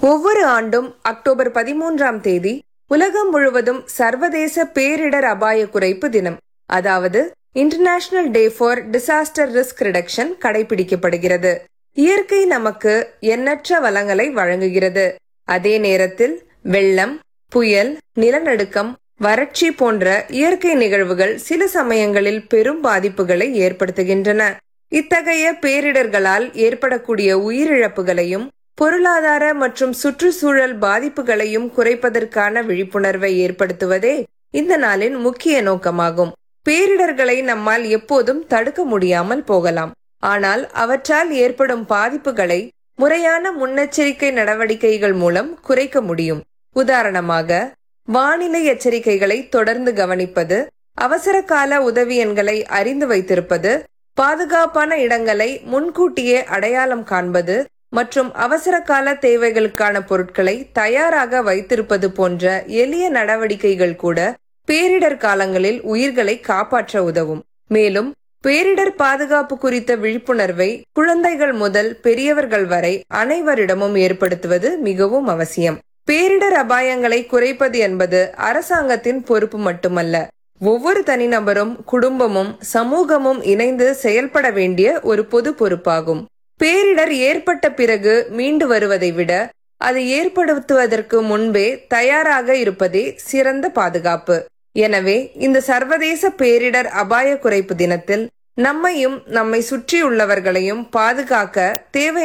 ஒவ்வொரு ஆண்டும் அக்டோபர் பதிமூன்றாம் தேதி உலகம் முழுவதும் சர்வதேச பேரிடர் அபாய குறைப்பு தினம் அதாவது international day for disaster risk reduction கடைபிடிக்கப்படுகிறது இயற்கை நமக்கு எண்ணற்ற வளங்களை வழங்குகிறது அதே நேரத்தில் வெள்ளம் புயல் நிலநடுக்கம் வறட்சி போன்ற இயற்கை நிகழ்வுகள் சில சமயங்களில் பெரும் பாதிப்புகளை ஏற்படுத்துகின்றன இத்தகைய பேரிடர்களால் ஏற்படக்கூடிய உயிரிழப்புகளையும் பொருளாதார மற்றும் சுற்றுச்சூழல் பாதிப்புகளையும் குறைப்பதற்கான விழிப்புணர்வை ஏற்படுத்துவதே இந்த நாளின் முக்கிய நோக்கமாகும் பேரிடர்களை நம்மால் எப்போதும் தடுக்க முடியாமல் போகலாம் ஆனால் அவற்றால் ஏற்படும் பாதிப்புகளை முறையான முன்னெச்சரிக்கை நடவடிக்கைகள் மூலம் குறைக்க முடியும் உதாரணமாக வானிலை எச்சரிக்கைகளை தொடர்ந்து கவனிப்பது அவசர கால உதவி எண்களை அறிந்து வைத்திருப்பது பாதுகாப்பான இடங்களை முன்கூட்டியே அடையாளம் காண்பது மற்றும் அவசர கால தேவைகளுக்கான பொருட்களை தயாராக வைத்திருப்பது போன்ற எளிய நடவடிக்கைகள் கூட பேரிடர் காலங்களில் உயிர்களை காப்பாற்ற உதவும் மேலும் பேரிடர் பாதுகாப்பு குறித்த விழிப்புணர்வை குழந்தைகள் முதல் பெரியவர்கள் வரை அனைவரிடமும் ஏற்படுத்துவது மிகவும் அவசியம் பேரிடர் அபாயங்களை குறைப்பது என்பது அரசாங்கத்தின் பொறுப்பு மட்டுமல்ல ஒவ்வொரு தனிநபரும் குடும்பமும் சமூகமும் இணைந்து செயல்பட வேண்டிய ஒரு பொது பொறுப்பாகும் பேரிடர் ஏற்பட்ட பிறகு மீண்டு வருவதை விட அதை ஏற்படுத்துவதற்கு முன்பே தயாராக இருப்பதே சிறந்த பாதுகாப்பு எனவே இந்த சர்வதேச பேரிடர் அபாய குறைப்பு தினத்தில் நம்மையும் நம்மை சுற்றியுள்ளவர்களையும் பாதுகாக்க தேவை